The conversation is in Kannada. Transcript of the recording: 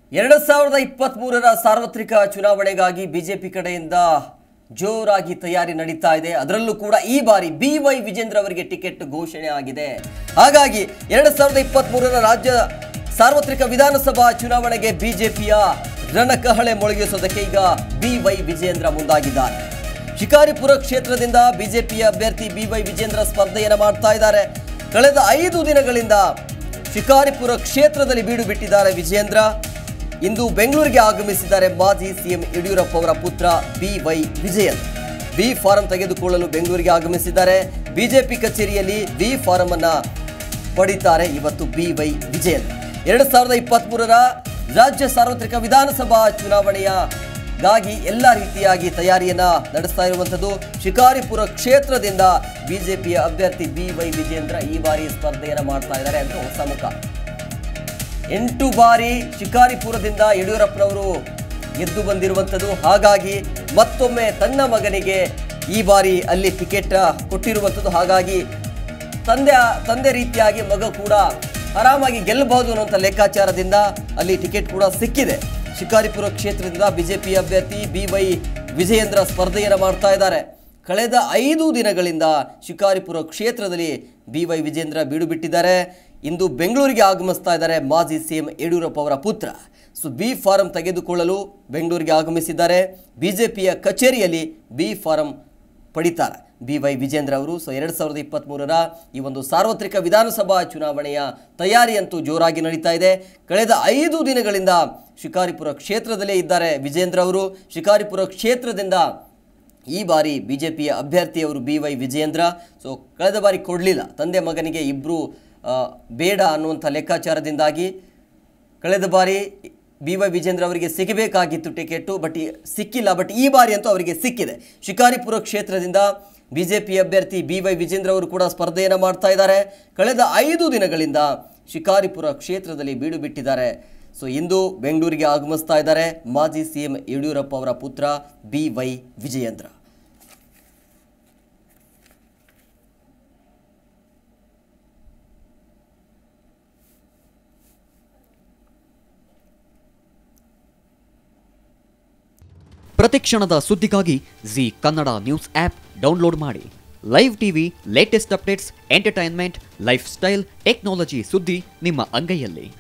ಎರಡು ಸಾವಿರದ ಇಪ್ಪತ್ತ್ ಮೂರರ ಸಾರ್ವತ್ರಿಕ ಚುನಾವಣೆಗಾಗಿ ಬಿಜೆಪಿ ಕಡೆಯಿಂದ ಜೋರಾಗಿ ತಯಾರಿ ನಡೀತಾ ಇದೆ ಅದರಲ್ಲೂ ಕೂಡ ಈ ಬಾರಿ ಬಿ ವೈ ವಿಜೇಂದ್ರ ಅವರಿಗೆ ಟಿಕೆಟ್ ಘೋಷಣೆ ಆಗಿದೆ ಹಾಗಾಗಿ ಎರಡು ಸಾವಿರದ ಇಪ್ಪತ್ತ್ ಮೂರರ ರಾಜ್ಯ ಸಾರ್ವತ್ರಿಕ ವಿಧಾನಸಭಾ ಚುನಾವಣೆಗೆ ಬಿಜೆಪಿಯ ರಣಕಹಳೆ ಮೊಳಗಿಸೋದಕ್ಕೆ ಈಗ ಬಿ ವೈ ವಿಜೇಂದ್ರ ಮುಂದಾಗಿದ್ದಾರೆ ಶಿಕಾರಿಪುರ ಕ್ಷೇತ್ರದಿಂದ ಬಿಜೆಪಿಯ ಅಭ್ಯರ್ಥಿ ಬಿ ವೈ ವಿಜೇಂದ್ರ ಸ್ಪರ್ಧೆಯನ್ನು ಮಾಡ್ತಾ ಇದ್ದಾರೆ ಕಳೆದ ಐದು ದಿನಗಳಿಂದ ಶಿಕಾರಿಪುರ ಕ್ಷೇತ್ರದಲ್ಲಿ ಬೀಡು ಬಿಟ್ಟಿದ್ದಾರೆ ವಿಜೇಂದ್ರ ಇಂದು ಬೆಂಗಳೂರಿಗೆ ಆಗಮಿಸಿದ್ದಾರೆ ಮಾಜಿ ಸಿಎಂ ಯಡಿಯೂರಪ್ಪ ಅವರ ಪುತ್ರ B Y Vijayan B form ತೆಗೆದುಕೊಳ್ಳಲು ಬೆಂಗಳೂರಿಗೆ ಆಗಮಿಸಿದ್ದಾರೆ ಬಿಜೆಪಿ ಕಚೇರಿಯಲ್ಲಿ ಬಿ ಫಾರಂ ಅನ್ನ ಪಡಿತಾರೆ ಇವತ್ತು ಬಿ ವೈ ವಿಜಯನ್ ಎರಡು ಸಾವಿರದ ಇಪ್ಪತ್ತ್ಮೂರರ ರಾಜ್ಯ ಸಾರ್ವತ್ರಿಕ ವಿಧಾನಸಭಾ ಚುನಾವಣೆಯಗಾಗಿ ಎಲ್ಲ ರೀತಿಯಾಗಿ ತಯಾರಿಯನ್ನ ನಡೆಸ್ತಾ ಇರುವಂಥದ್ದು ಶಿಕಾರಿಪುರ ಕ್ಷೇತ್ರದಿಂದ ಬಿಜೆಪಿಯ ಅಭ್ಯರ್ಥಿ ಬಿ ವೈ ವಿಜೇಂದ್ರ ಈ ಬಾರಿ ಸ್ಪರ್ಧೆಯನ್ನು ಮಾಡ್ತಾ ಇದ್ದಾರೆ ಅಂತ ಹೊಸ ಮುಖ ಎಂಟು ಬಾರಿ ಶಿಕಾರಿಪುರದಿಂದ ಯಡಿಯೂರಪ್ಪನವರು ಗೆದ್ದು ಬಂದಿರುವಂಥದ್ದು ಹಾಗಾಗಿ ಮತ್ತೊಮ್ಮೆ ತನ್ನ ಮಗನಿಗೆ ಈ ಬಾರಿ ಅಲ್ಲಿ ಟಿಕೆಟ್ ಕೊಟ್ಟಿರುವಂಥದ್ದು ಹಾಗಾಗಿ ತಂದೆ ತಂದೆ ರೀತಿಯಾಗಿ ಮಗ ಕೂಡ ಆರಾಮಾಗಿ ಗೆಲ್ಲಬಹುದು ಅನ್ನುವಂಥ ಲೆಕ್ಕಾಚಾರದಿಂದ ಅಲ್ಲಿ ಟಿಕೆಟ್ ಕೂಡ ಸಿಕ್ಕಿದೆ ಶಿಕಾರಿಪುರ ಕ್ಷೇತ್ರದಿಂದ ಬಿಜೆಪಿ ಅಭ್ಯರ್ಥಿ ಬಿ ವೈ ವಿಜಯೇಂದ್ರ ಸ್ಪರ್ಧೆಯನ್ನು ಮಾಡ್ತಾ ಇದ್ದಾರೆ ಕಳೆದ ಐದು ದಿನಗಳಿಂದ ಶಿಕಾರಿಪುರ ಕ್ಷೇತ್ರದಲ್ಲಿ ಬಿ ವೈ ವಿಜೇಂದ್ರ ಬೀಡು ಬಿಟ್ಟಿದ್ದಾರೆ ಇಂದು ಬೆಂಗಳೂರಿಗೆ ಆಗಮಿಸ್ತಾ ಇದ್ದಾರೆ ಮಾಜಿ ಸಿಎಂ ಯಡಿಯೂರಪ್ಪ ಅವರ ಪುತ್ರ ಸೊ ಬಿ ಫಾರಂ ತೆಗೆದುಕೊಳ್ಳಲು ಬೆಂಗಳೂರಿಗೆ ಆಗಮಿಸಿದ್ದಾರೆ ಬಿಜೆಪಿಯ ಕಚೇರಿಯಲ್ಲಿ ಬಿ ಫಾರಂ ಪಡಿತಾರೆ ಬಿ ವೈ ವಿಜೇಂದ್ರ ಅವರು ಸೊ ಎರಡು ಸಾವಿರದ ಇಪ್ಪತ್ತ್ಮೂರರ ಈ ಒಂದು ಸಾರ್ವತ್ರಿಕ ವಿಧಾನಸಭಾ ಚುನಾವಣೆಯ ತಯಾರಿಯಂತೂ ಜೋರಾಗಿ ನಡೀತಾ ಇದೆ ಕಳೆದ ಐದು ದಿನಗಳಿಂದ ಶಿಕಾರಿಪುರ ಕ್ಷೇತ್ರದಲ್ಲೇ ಇದ್ದಾರೆ ವಿಜೇಂದ್ರ ಅವರು ಶಿಕಾರಿಪುರ ಕ್ಷೇತ್ರದಿಂದ ಈ ಬಾರಿ ಬಿ ಜೆ ಪಿಯ ಅಭ್ಯರ್ಥಿಯವರು ಬಿ ವೈ ವಿಜೇಂದ್ರ ಸೊ ಕಳೆದ ಬಾರಿ ಕೊಡಲಿಲ್ಲ ತಂದೆ ಮಗನಿಗೆ ಇಬ್ಬರು ಬೇಡ ಅನ್ನುವಂಥ ಲೆಕ್ಕಾಚಾರದಿಂದಾಗಿ ಕಳೆದ ಬಾರಿ ಬಿ ವೈ ವಿಜೇಂದ್ರ ಅವರಿಗೆ ಸಿಗಬೇಕಾಗಿತ್ತು ಟಿಕೆಟು ಬಟ್ ಈ- ಸಿಕ್ಕಿಲ್ಲ ಬಟ್ ಈ ಬಾರಿ ಅಂತೂ ಅವರಿಗೆ ಸಿಕ್ಕಿದೆ ಶಿಕಾರಿಪುರ ಕ್ಷೇತ್ರದಿಂದ ಬಿ ಜೆ ಪಿ ಅಭ್ಯರ್ಥಿ ಬಿ ವೈ ವಿಜೇಂದ್ರ ಅವರು ಕೂಡ ಸ್ಪರ್ಧೆಯನ್ನು ಮಾಡ್ತಾ ಇದ್ದಾರೆ ಕಳೆದ ಐದು ದಿನಗಳಿಂದ ಶಿಕಾರಿಪುರ ಕ್ಷೇತ್ರದಲ್ಲಿ ಬೀಡು ಬಿಟ್ಟಿದ್ದಾರೆ ಸೊ ಇಂದು ಬೆಂಗಳೂರಿಗೆ ಆಗಮಿಸ್ತಾ ಇದ್ದಾರೆ ಮಾಜಿ ಸಿಎಂ ಯಡಿಯೂರಪ್ಪ ಅವರ ಪುತ್ರ ಬಿ ವೈ ವಿಜಯೇಂದ್ರ ಪ್ರತಿಕ್ಷಣದ ಸುದ್ದಿಗಾಗಿ Zee Kannada news app download ಮಾಡಿ live TV latest updates entertainment lifestyle technology ಸುದ್ದಿ ನಿಮ್ಮ ಅಂಗೈಯಲ್ಲಿ